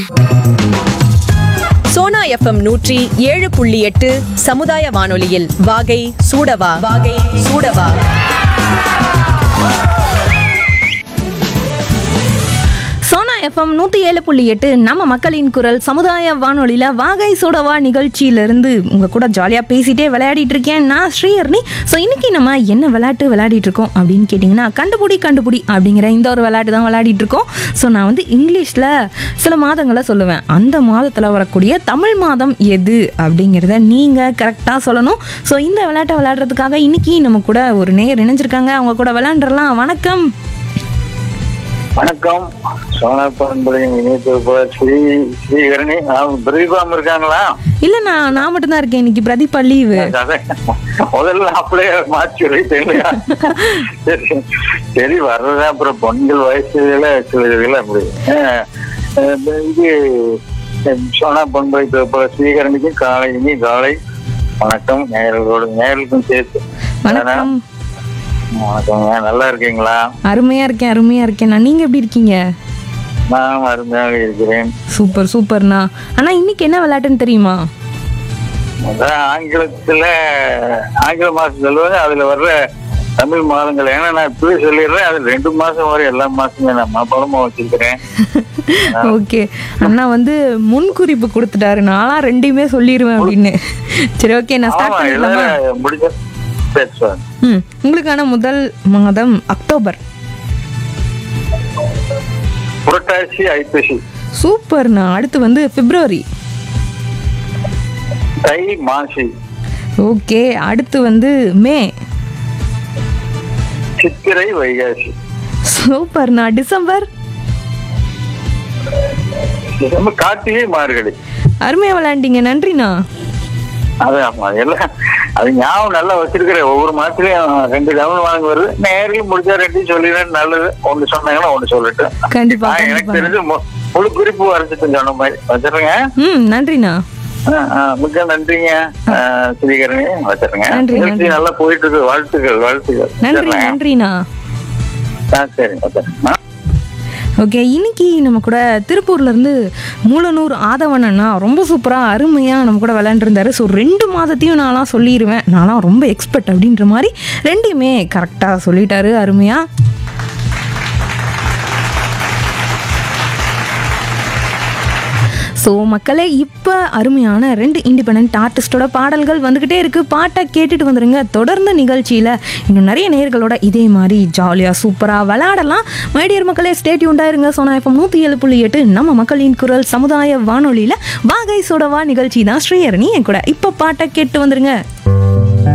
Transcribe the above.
Sona FM நூற்றி ஏழு புள்ளி எட்டு சமுதாய வானொலியில் வாகை சூடவா வாகை சூடவா சோனா எஃப்எம் நூற்றி ஏழு புள்ளி எட்டு நம்ம மக்களின் குரல் சமுதாய வானொலியில் வாகை சோடவா நிகழ்ச்சியிலேருந்து உங்கள் கூட ஜாலியாக பேசிட்டே விளையாடிட்டு இருக்கேன் நான் ஸ்ரீஹர்னி ஸோ இன்றைக்கி நம்ம என்ன விளையாட்டு விளையாடிட்டு இருக்கோம் அப்படின்னு கேட்டிங்கன்னா கண்டுபிடி கண்டுபிடி அப்படிங்கிற இந்த ஒரு விளையாட்டு தான் விளையாடிட்டு இருக்கோம் ஸோ நான் வந்து இங்கிலீஷில் சில மாதங்களை சொல்லுவேன் அந்த மாதத்தில் வரக்கூடிய தமிழ் மாதம் எது அப்படிங்கிறத நீங்கள் கரெக்டாக சொல்லணும் ஸோ இந்த விளையாட்டை விளையாடுறதுக்காக இன்றைக்கி நம்ம கூட ஒரு நேர் இணைஞ்சிருக்காங்க அவங்க கூட விளையாண்டுறலாம் வணக்கம் வணக்கம் சோனா பண்புடைய இணைப்பு ஸ்ரீ ஸ்ரீகரணி அவங்க பிரதீபாம் இருக்காங்களா இல்லை நான் நான் மட்டும்தான் இருக்கேன் இன்னைக்கு பிரதீபா லீவு அதான் முதல்ல அப்படியே மாற்றி சொல்லிட்டேன் இல்லையா சரி சரி வர்றது அப்புறம் பெண்கள் வயசுல சில இதுல அப்படி அஹ், அஹ், இது அஹ், சோனா பண்புரை ஸ்ரீகரணிக்கும் காலை இனி காலை வணக்கம் நேயர்களோடு நேயர்களுக்கும் சேர்த்து வணக்கம் வணக்கங்க நல்லா இருக்கீங்களா அருமையா இருக்கேன் அருமையா இருக்கேன் நான் நீங்க எப்படி இருக்கீங்க நான் அருமையாக இருக்கிறேன் சூப்பர் சூப்பர்ண்ணா ஆனா இன்னைக்கு என்ன விளையாட்டுன்னு தெரியுமா அதான் ஆங்கிலத்துல ஆங்கில மாசம் சொல்லுவாங்க அதுல வர்ற தமிழ் மாதங்கள் ஏன்னா நான் இப்பவே சொல்லிடுறேன் அது ரெண்டு மாசம் வரை எல்லா மாசமே நான் மனப்பாடமா வச்சிருக்கிறேன் ஓகே அண்ணா வந்து முன்குறிப்பு கொடுத்துட்டாரு நான்லாம் ரெண்டையுமே சொல்லிடுவேன் அப்படின்னு சரி ஓகே நான் ஸ்டார்ட் ஆமா பண்ணிடலாமா எல்லாரும் முடிஞ்ச சரி சார் ம் உங்களுக்கான முதல் மாதம் அக்டோபர் புரட்டாசி ஐப்பசி சூப்பர்ண்ணா அடுத்து வந்து பிப்ரவரி தை மாசி ஓகே அடுத்து வந்து மே சித்திரை வைகாசி சூப்பர்ண்ணா டிசம்பர் நம்ம கார்த்திகை மார்கழி அருமையா விளையாண்டீங்க நன்றிண்ணா அது ஆமா எல்லாம் அது ஞாபகம் நல்லா வச்சிருக்கிறேன் ஒவ்வொரு மாசத்துலயும் ரெண்டு தமிழ் வாங்க வருது நேரில் முடிஞ்சா ரெண்டையும் சொல்லிடுறேன் நல்லது ஒண்ணு சொன்னாங்கன்னா ஒண்ணு சொல்லட்டும் கண்டிப்பா நான் எனக்கு கண்டிப்பா தெரிஞ்சு மு- முழு குறிப்பு வரைச்சிட்டு சொன்ன மாதிரி வச்சிருங்க ம் நன்றிண்ணா ஆ, ஆ, மிக்க நன்றிங்க ஆ, ஸ்ரீகரணி வச்சிருங்க நன்றி, நிகழ்ச்சி நன்றி. நல்லா போயிட்டு இருக்கு வாழ்த்துக்கள் வாழ்த்துக்கள் நன்றி வச்சிடுறேன். நன்றிண்ணா ஆ, சரிங்க வச்சிடுறேன். ஆ. ஓகே இன்னைக்கு நம்ம கூட திருப்பூர்ல இருந்து மூலனூர் ஆதவன் அண்ணா ரொம்ப சூப்பராக அருமையாக நம்ம கூட விளையாண்டுருந்தாரு ஸோ ரெண்டு மாதத்தையும் நான்லாம் சொல்லிடுவேன் நான்லாம் ரொம்ப எக்ஸ்பர்ட் அப்படின்ற மாதிரி ரெண்டையுமே கரெக்டாக சொல்லிட்டாரு அருமையாக ஸோ மக்களே இப்போ அருமையான ரெண்டு இண்டிபெண்ட் ஆர்டிஸ்டோட பாடல்கள் வந்துக்கிட்டே இருக்குது பாட்டை கேட்டுட்டு வந்துருங்க தொடர்ந்து நிகழ்ச்சியில் இன்னும் நிறைய நேர்களோட இதே மாதிரி ஜாலியாக சூப்பராக விளையாடலாம் மைடியர் மக்களே ஸ்டேட் உண்டாயிருங்க சோனா எஃப்எம் நூற்றி ஏழு புள்ளி எட்டு நம்ம மக்களின் குரல் சமுதாய வானொலியில் வாகை சுடவா நிகழ்ச்சி தான் ஸ்ரீஹரணி என் கூட இப்போ பாட்டை கேட்டு வந்துருங்க